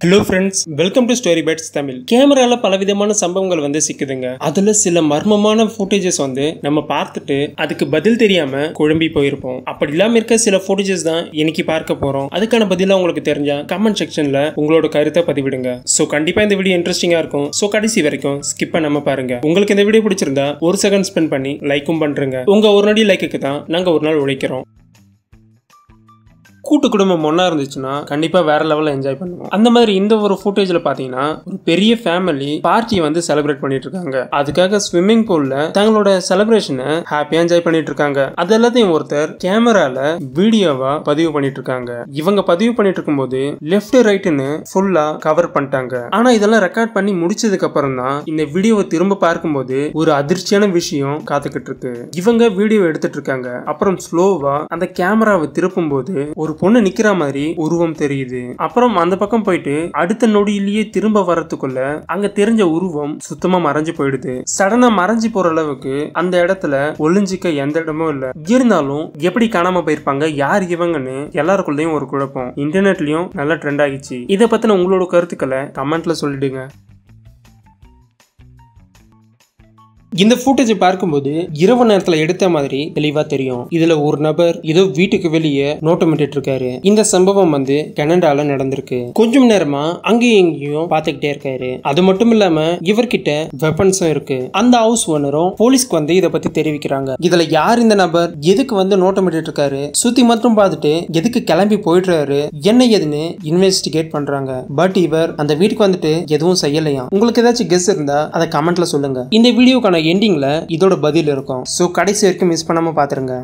hello friends welcome to story bytes Tamil கேமரால பலவிதமான சம்பவங்கள் வந்து சிக்குதுங்க அதுல சில மர்மமான ஃபுட்டேஜஸ் வந்து நம்ம பார்த்துட்டு அதுக்கு பதில் தெரியாம குழம்பி போயிருப்போம் அப்படி இல்லாம இருக்க சில ஃபுட்டேஜஸ் தான் இன்னைக்கு பார்க்க போறோம் அதுக்கான பதிலா உங்களுக்கு தெரிஞ்சா கமெண்ட் செக்ஷன்ல உங்களோட கருத்தை பதிவிடுங்க ஸோ கண்டிப்பா இந்த வீடியோ இன்ட்ரெஸ்டிங்கா இருக்கும் ஸோ கடைசி வரைக்கும் ஸ்கிப் பண்ணாம பாருங்க உங்களுக்கு இந்த வீடியோ பிடிச்சிருந்தா ஒரு செகண்ட் ஸ்பெண்ட் பண்ணி லைக்கும் பண்றீங்க உங்க ஒரு நடி லைக்குக்கு தான் நாங்க ஒரு நாள் உழைக்கிறோம் கூட்டு குடும்பம் ஒன்றா இருந்துச்சுன்னா கண்டிப்பாக வேற லெவலில் என்ஜாய் பண்ணுவோம் அந்த மாதிரி இந்த ஒரு ஃபுட்டேஜில் பார்த்தீங்கன்னா ஒரு பெரிய ஃபேமிலி பார்ட்டியை வந்து செலிப்ரேட் பண்ணிட்டு இருக்காங்க அதுக்காக ஸ்விம்மிங் பூலில் தங்களோட செலிப்ரேஷனை ஹாப்பியாக என்ஜாய் பண்ணிட்டு இருக்காங்க அது எல்லாத்தையும் ஒருத்தர் கேமரால வீடியோவா பதிவு பண்ணிட்டு இருக்காங்க இவங்க பதிவு பண்ணிட்டு இருக்கும்போது லெஃப்ட் ரைட்டுன்னு ஃபுல்லா கவர் பண்ணிட்டாங்க ஆனா இதெல்லாம் ரெக்கார்ட் பண்ணி முடிச்சதுக்கு அப்புறம் தான் இந்த வீடியோவை திரும்ப பார்க்கும்போது ஒரு அதிர்ச்சியான விஷயம் காத்துக்கிட்டு இருக்கு இவங்க வீடியோ எடுத்துட்டு இருக்காங்க அப்புறம் ஸ்லோவா அந்த கேமராவை திருப்பும் போது ஒரு பொண்ணு நிக்கிற மாதிரி உருவம் தெரியுது அப்புறம் அந்த பக்கம் போயிட்டு அடுத்த நொடியிலேயே திரும்ப வரதுக்குள்ள அங்க தெரிஞ்ச உருவம் சுத்தமா மறைஞ்சு போயிடுது சடனா மறைஞ்சு போற அளவுக்கு அந்த இடத்துல ஒளிஞ்சிக்க எந்த இடமும் இல்ல இருந்தாலும் எப்படி காணாம போயிருப்பாங்க யார் இவங்கன்னு எல்லாருக்குள்ளயும் ஒரு குழப்பம் இன்டர்நெட்லயும் நல்லா ட்ரெண்ட் ஆகிச்சு இதை பத்தின உங்களோட கருத்துக்களை கமெண்ட்ல சொல்லிடுங்க இந்த ஃபுட்டேஜை பார்க்கும்போது இரவு நேரத்தில் எடுத்த மாதிரி தெளிவா தெரியும் இதுல ஒரு நபர் ஏதோ வீட்டுக்கு வெளியே நோட்டமிட்டு இருக்காரு இந்த சம்பவம் வந்து கனடால நடந்திருக்கு கொஞ்சம் நேரமா அங்கேயும் இங்கேயும் பார்த்துக்கிட்டே இருக்காரு அது மட்டும் இல்லாம இவர்கிட்ட வெப்பன்ஸும் இருக்கு அந்த ஹவுஸ் ஓனரும் போலீஸ்க்கு வந்து இதை பத்தி தெரிவிக்கிறாங்க இதுல யார் இந்த நபர் எதுக்கு வந்து நோட்டமிட்டு இருக்காரு சுத்தி மட்டும் பார்த்துட்டு எதுக்கு கிளம்பி போயிடுறாரு என்ன ஏதுன்னு இன்வெஸ்டிகேட் பண்றாங்க பட் இவர் அந்த வீட்டுக்கு வந்துட்டு எதுவும் செய்யலையா உங்களுக்கு ஏதாச்சும் கெஸ் இருந்தா அதை கமெண்ட்ல சொல்லுங்க இந்த வீடியோக்கான எண்டிங்ல இதோட பதில் இருக்கும் ஸோ கடைசி வரைக்கும் மிஸ் பண்ணாம பாத்துருங்க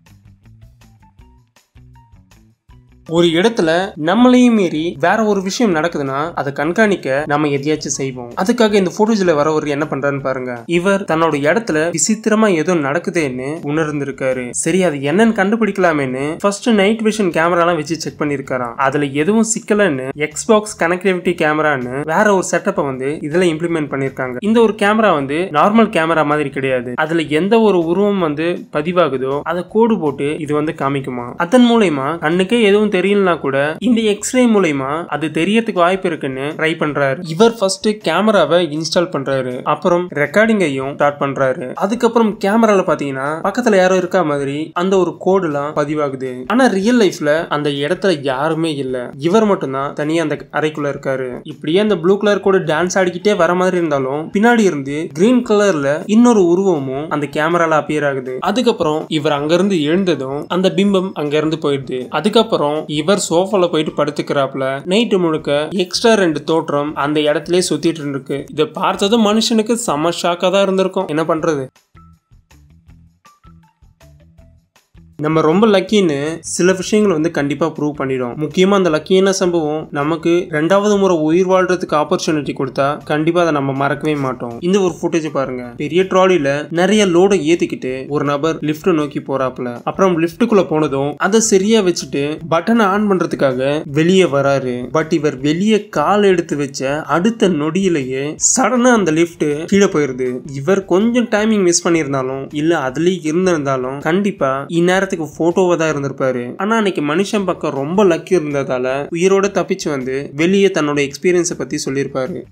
ஒரு இடத்துல நம்மளையும் மீறி வேற ஒரு விஷயம் நடக்குதுன்னா அதை கண்காணிக்க நம்ம எதையாச்சும் செய்வோம் அதுக்காக இந்த போட்டோஸ்ல வரவர் என்ன பண்றாருன்னு பாருங்க இவர் தன்னோட இடத்துல விசித்திரமா ஏதோ நடக்குதுன்னு உணர்ந்திருக்காரு சரி அது என்னன்னு கண்டுபிடிக்கலாமேன்னு ஃபர்ஸ்ட் நைட் விஷன் கேமராலாம் வச்சு செக் பண்ணிருக்காராம் அதுல எதுவும் சிக்கலன்னு எக்ஸ்பாக்ஸ் கனெக்டிவிட்டி கேமரான்னு வேற ஒரு செட்டப்பை வந்து இதுல இம்ப்ளிமெண்ட் பண்ணிருக்காங்க இந்த ஒரு கேமரா வந்து நார்மல் கேமரா மாதிரி கிடையாது அதுல எந்த ஒரு உருவம் வந்து பதிவாகுதோ அதை கோடு போட்டு இது வந்து காமிக்குமா அதன் மூலயமா கண்ணுக்கே எதுவும் தெரியலனா கூட இந்த எக்ஸ்ரே மூலயமா அது தெரியறதுக்கு வாய்ப்பு இருக்குன்னு ட்ரை பண்றாரு இவர் ஃபர்ஸ்ட் கேமராவை இன்ஸ்டால் பண்றாரு அப்புறம் ரெக்கார்டிங்கையும் ஸ்டார்ட் பண்றாரு அதுக்கப்புறம் கேமரால பாத்தீங்கன்னா பக்கத்துல யாரோ இருக்கா மாதிரி அந்த ஒரு கோடுலாம் பதிவாகுது ஆனா ரியல் லைஃப்ல அந்த இடத்துல யாருமே இல்ல இவர் மட்டும்தான் தனியா அந்த அறைக்குள்ள இருக்காரு இப்படியே அந்த ப்ளூ கலர் கூட டான்ஸ் ஆடிக்கிட்டே வர மாதிரி இருந்தாலும் பின்னாடி இருந்து கிரீன் கலர்ல இன்னொரு உருவமும் அந்த கேமரால அப்பியர் ஆகுது அதுக்கப்புறம் இவர் அங்கிருந்து எழுந்ததும் அந்த பிம்பம் அங்க இருந்து போயிடுது அதுக்கப்புறம் இவர் சோஃபால போயிட்டு படுத்துக்கிறாப்ல நைட்டு முழுக்க எக்ஸ்ட்ரா ரெண்டு தோற்றம் அந்த இடத்துலயே சுத்திட்டு இருக்கு இதை பார்த்ததும் மனுஷனுக்கு செம ஷாக்கா தான் இருந்திருக்கும் என்ன பண்றது நம்ம ரொம்ப லக்கின்னு சில விஷயங்கள் வந்து கண்டிப்பா ப்ரூவ் பண்ணிடும் முக்கியமா அந்த லக்கியான சம்பவம் நமக்கு ரெண்டாவது முறை உயிர் வாழ்றதுக்கு ஆப்பர்ச்சுனிட்டி கொடுத்தா கண்டிப்பா அதை நம்ம மறக்கவே மாட்டோம் இந்த ஒரு ஃபுட்டேஜ் பாருங்க பெரிய ட்ராலில நிறைய லோடை ஏத்திக்கிட்டு ஒரு நபர் லிஃப்ட் நோக்கி போறாப்ல அப்புறம் லிஃப்ட்டுக்குள்ள போனதும் அதை சரியா வச்சுட்டு பட்டனை ஆன் பண்றதுக்காக வெளியே வராரு பட் இவர் வெளியே கால் எடுத்து வச்ச அடுத்த நொடியிலேயே சடனா அந்த லிஃப்ட் கீழே போயிருது இவர் கொஞ்சம் டைமிங் மிஸ் பண்ணியிருந்தாலும் இல்ல அதுலயே இருந்திருந்தாலும் கண்டிப்பா இந்நேரத்துக்கு போட்டோவா தான் இருந்திருப்பாரு ஆனா அன்னைக்கு மனுஷன் பக்கம் ரொம்ப லக்கி இருந்ததால உயிரோட தப்பிச்சு வந்து வெளியே தன்னோட எக்ஸ்பீரியன்ஸை பத்தி சொல்லியிருப்பாரு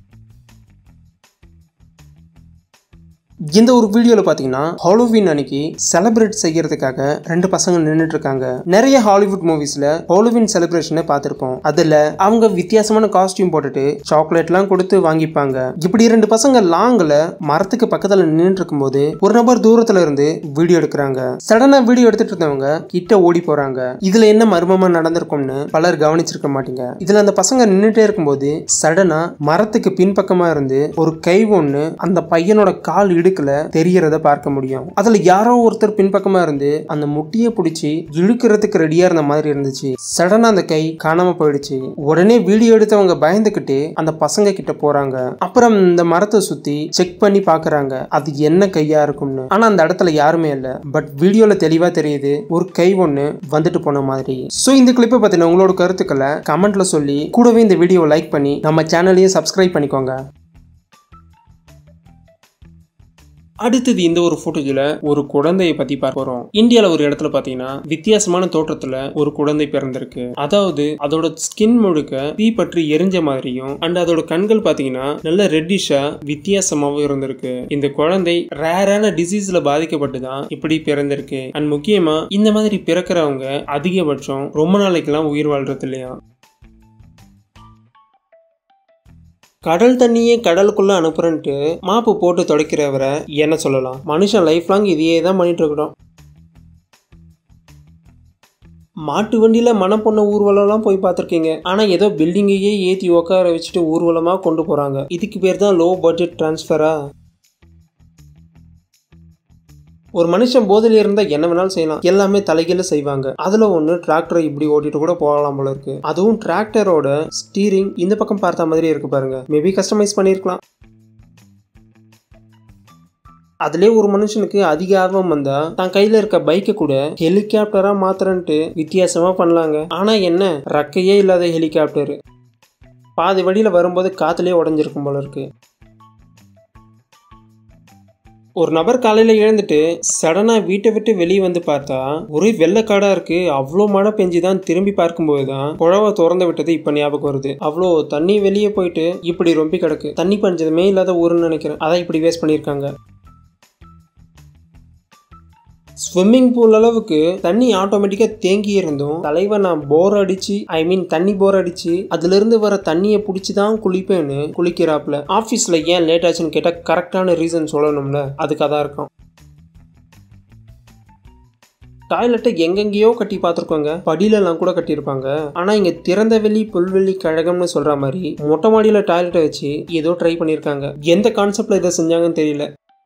இந்த ஒரு வீடியோவில் பார்த்தீங்கன்னா ஹாலோவின் அன்னைக்கு செலிப்ரேட் செய்யறதுக்காக ரெண்டு பசங்க நின்றுட்டு இருக்காங்க நிறைய ஹாலிவுட் மூவிஸ்ல ஹாலோவின் செலிப்ரேஷனை பார்த்துருப்போம் அதுல அவங்க வித்தியாசமான காஸ்டியூம் போட்டுட்டு சாக்லேட்லாம் கொடுத்து வாங்கிப்பாங்க இப்படி ரெண்டு பசங்க லாங்ல மரத்துக்கு பக்கத்துல நின்றுட்டு இருக்கும்போது ஒரு நபர் தூரத்துல இருந்து வீடியோ எடுக்கிறாங்க சடனா வீடியோ எடுத்துட்டு இருந்தவங்க கிட்ட ஓடி போறாங்க இதுல என்ன மர்மமா நடந்திருக்கும்னு பலர் கவனிச்சிருக்க மாட்டீங்க இதுல அந்த பசங்க நின்றுட்டே இருக்கும்போது சடனா மரத்துக்கு பின்பக்கமா இருந்து ஒரு கை ஒண்ணு அந்த பையனோட கால் இடு இடுக்குல தெரியறத பார்க்க முடியும் அதுல யாரோ ஒருத்தர் பின்பக்கமா இருந்து அந்த முட்டியை பிடிச்சி இழுக்கிறதுக்கு ரெடியா இருந்த மாதிரி இருந்துச்சு சடனா அந்த கை காணாம போயிடுச்சு உடனே வீடியோ எடுத்தவங்க பயந்துகிட்டு அந்த பசங்க கிட்ட போறாங்க அப்புறம் இந்த மரத்தை சுத்தி செக் பண்ணி பாக்குறாங்க அது என்ன கையா இருக்கும்னு ஆனா அந்த இடத்துல யாருமே இல்ல பட் வீடியோல தெளிவா தெரியுது ஒரு கை ஒண்ணு வந்துட்டு போன மாதிரி சோ இந்த கிளிப்பை பத்தின உங்களோட கருத்துக்களை கமெண்ட்ல சொல்லி கூடவே இந்த வீடியோவை லைக் பண்ணி நம்ம சேனலையும் சப்ஸ்கிரைப் பண்ணிக்கோங்க அடுத்தது இந்த ஒரு ஃபோட்டோஜில் ஒரு குழந்தையை பத்தி பார்க்க போறோம் இந்தியாவில் ஒரு இடத்துல பார்த்தீங்கன்னா வித்தியாசமான தோற்றத்துல ஒரு குழந்தை பிறந்திருக்கு அதாவது அதோட ஸ்கின் முழுக்க தீ பற்றி எரிஞ்ச மாதிரியும் அண்ட் அதோட கண்கள் பார்த்தீங்கன்னா நல்ல ரெட்டிஷா வித்தியாசமாகவும் இருந்திருக்கு இந்த குழந்தை ரேரான டிசீஸ்ல பாதிக்கப்பட்டு தான் இப்படி பிறந்திருக்கு அண்ட் முக்கியமா இந்த மாதிரி பிறக்கிறவங்க அதிகபட்சம் ரொம்ப நாளைக்கெல்லாம் உயிர் வாழ்றது இல்லையா கடல் தண்ணியே கடலுக்குள்ள அனுப்புறன்ட்டு மாப்பு போட்டு துடைக்கிறவரை என்ன சொல்லலாம் மனுஷன் லைஃப் லாங் இதையே தான் பண்ணிட்டு இருக்கிறோம் மாட்டு வண்டியில மனம் பொண்ண ஊர்வலம்லாம் போய் பார்த்துருக்கீங்க ஆனா ஏதோ பில்டிங்கையே ஏத்தி உட்கார வச்சுட்டு ஊர்வலமா கொண்டு போறாங்க இதுக்கு பேர் தான் லோ பட்ஜெட் டிரான்ஸ்ஃபரா ஒரு மனுஷன் போதையில இருந்தா என்ன வேணாலும் செய்யலாம் எல்லாமே தலைகீழ செய்வாங்க அதுல ஒண்ணு டிராக்டரை இப்படி ஓட்டிட்டு கூட போகலாம் போல இருக்கு அதுவும் டிராக்டரோட ஸ்டீரிங் இந்த பக்கம் பார்த்த மாதிரி இருக்கு பாருங்க மேபி கஸ்டமைஸ் பண்ணிருக்கலாம் அதுலேயே ஒரு மனுஷனுக்கு அதிக ஆர்வம் வந்தா தான் கையில இருக்க பைக்கை கூட ஹெலிகாப்டரா மாத்திரன்ட்டு வித்தியாசமா பண்ணலாங்க ஆனா என்ன ரக்கையே இல்லாத ஹெலிகாப்டர் பாதி வழியில வரும்போது காத்துலயே உடஞ்சிருக்கும் போல இருக்கு ஒரு நபர் காலையில எழுந்துட்டு சடனா வீட்டை விட்டு வெளியே வந்து பார்த்தா ஒரே வெள்ளக்காடா இருக்கு அவ்வளோ மழை பெஞ்சு தான் திரும்பி பார்க்கும்போது தான் குழவை திறந்து விட்டது இப்ப ஞாபகம் வருது அவ்வளோ தண்ணி வெளியே போயிட்டு இப்படி ரொம்பி கிடக்கு தண்ணி பஞ்சமே இல்லாத ஊருன்னு நினைக்கிறேன் அதான் இப்படி வேஸ்ட் பண்ணியிருக்காங்க ஸ்விம்மிங் பூல் அளவுக்கு தண்ணி ஆட்டோமேட்டிக்காக தேங்கி இருந்தும் தலைவன் நான் போர் அடிச்சு ஐ மீன் தண்ணி போர் அடிச்சு அதுல இருந்து வர தண்ணியை பிடிச்சி தான் குளிப்பேன்னு குளிக்கிறாப்ல ஆஃபீஸில் ஏன் லேட் ஆச்சுன்னு கேட்டால் கரெக்டான ரீசன் சொல்லணும்ல அதுக்கு அதான் இருக்கும் டாய்லெட்டை எங்கெங்கேயோ கட்டி பார்த்துருக்கோங்க படியிலலாம் கூட கட்டியிருப்பாங்க ஆனால் இங்கே திறந்த வெளி புல்வெளி கழகம்னு சொல்கிற மாதிரி மொட்டை மாடியில் டாய்லெட்டை வச்சு ஏதோ ட்ரை பண்ணியிருக்காங்க எந்த கான்செப்டில் இதை செஞ்சாங்கன்னு தெரியல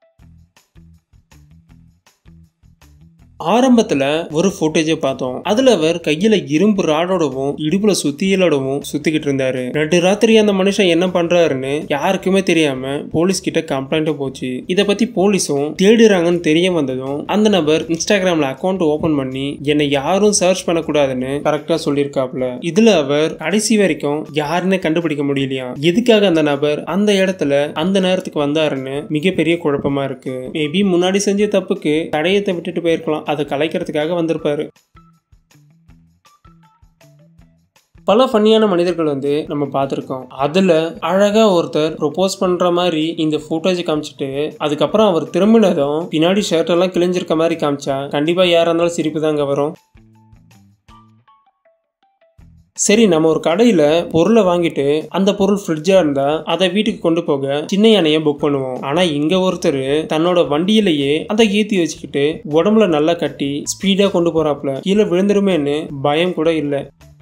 ஆரம்பத்துல ஒரு ஃபுட்டேஜை பார்த்தோம் அதுல அவர் கையில இரும்பு ராடோடவும் இடுப்புல சுத்தியலோடவும் சுத்திக்கிட்டு இருந்தாரு ரெண்டு ராத்திரி அந்த மனுஷன் என்ன பண்றாருன்னு யாருக்குமே தெரியாம போலீஸ் கிட்ட கம்ப்ளைண்ட் போச்சு இத பத்தி போலீஸும் தேடுறாங்கன்னு தெரிய வந்ததும் அந்த நபர் இன்ஸ்டாகிராம்ல அக்கௌண்ட் ஓபன் பண்ணி என்னை யாரும் சர்ச் பண்ணக்கூடாதுன்னு கரெக்டா சொல்லியிருக்காப்ல இதுல அவர் கடைசி வரைக்கும் யாருன்னு கண்டுபிடிக்க முடியலையா எதுக்காக அந்த நபர் அந்த இடத்துல அந்த நேரத்துக்கு வந்தாருன்னு மிகப்பெரிய குழப்பமா இருக்கு மேபி முன்னாடி செஞ்ச தப்புக்கு தடயத்தை விட்டுட்டு போயிருக்கலாம் அதை கலைக்கிறதுக்காக வந்திருப்பாரு பல ஃபன்னியான மனிதர்கள் வந்து நம்ம பார்த்துருக்கோம் அதில் அழகாக ஒருத்தர் ப்ரொப்போஸ் பண்ணுற மாதிரி இந்த ஃபோட்டோஸ் காமிச்சிட்டு அதுக்கப்புறம் அவர் திரும்பினதும் பின்னாடி ஷர்ட் எல்லாம் கிழிஞ்சிருக்க மாதிரி காமிச்சா கண்டிப்பாக யாராக இருந்தாலும் சிரிப்பு தாங்க வரும் சரி நம்ம ஒரு கடையில் பொருளை வாங்கிட்டு அந்த பொருள் ஃப்ரிட்ஜாக இருந்தால் அதை வீட்டுக்கு கொண்டு போக சின்ன யானையை புக் பண்ணுவோம் ஆனால் இங்கே ஒருத்தர் தன்னோட வண்டியிலேயே அதை ஏற்றி வச்சுக்கிட்டு உடம்புல நல்லா கட்டி ஸ்பீடாக கொண்டு போகிறாப்புல கீழே விழுந்துருமேன்னு பயம் கூட இல்லை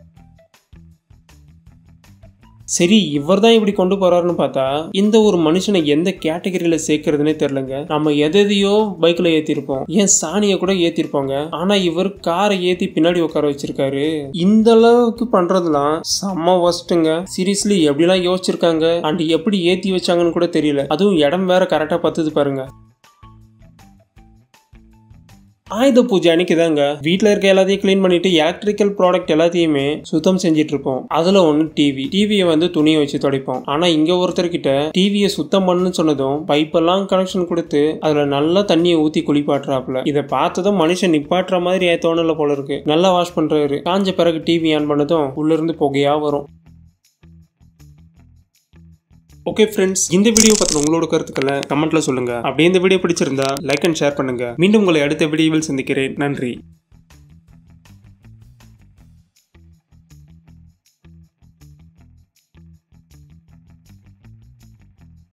சரி இவர் தான் இப்படி கொண்டு போறாருன்னு பார்த்தா இந்த ஒரு மனுஷனை எந்த கேட்டகரியில சேர்க்கறதுனே தெரிலங்க நம்ம எதையோ பைக்ல ஏத்திருப்போம் ஏன் சாணியை கூட ஏத்திருப்போங்க ஆனா இவர் காரை ஏத்தி பின்னாடி உட்கார வச்சிருக்காரு இந்த அளவுக்கு பண்றதுலாம் செம்ம ஒஸ்ட்டுங்க சீரியஸ்லி எப்படிலாம் யோசிச்சிருக்காங்க அண்ட் எப்படி ஏத்தி வச்சாங்கன்னு கூட தெரியல அதுவும் இடம் வேற கரெக்டா பத்துது பாருங்க ஆயுத பூஜை அன்னைக்கு தாங்க வீட்டில் இருக்க எல்லாத்தையும் க்ளீன் பண்ணிட்டு எலக்ட்ரிக்கல் ப்ராடக்ட் எல்லாத்தையுமே சுத்தம் செஞ்சுட்டு இருப்போம் அதுல ஒன்று டிவி டிவியை வந்து துணியை வச்சு துடைப்போம் ஆனா இங்க ஒருத்தர்கிட்ட டிவியை சுத்தம் பண்ணுன்னு சொன்னதும் பைப்பெல்லாம் கனெக்ஷன் கொடுத்து அதுல நல்லா தண்ணியை ஊத்தி குளிப்பாட்டுறாப்புல இதை பார்த்ததும் மனுஷன் நிப்பாட்டுற மாதிரி தோணல போல இருக்கு நல்லா வாஷ் பண்றாரு காஞ்ச பிறகு டிவி ஆன் பண்ணதும் உள்ள இருந்து புகையா வரும் ஓகே ஃப்ரெண்ட்ஸ் இந்த வீடியோ பத்தின உங்களோட கருத்துக்களை கமெண்ட்ல சொல்லுங்க அப்படியே இந்த வீடியோ பிடிச்சிருந்தா லைக் அண்ட் ஷேர் பண்ணுங்க மீண்டும் உங்களை அடுத்த வீடியோவில் சந்திக்கிறேன் நன்றி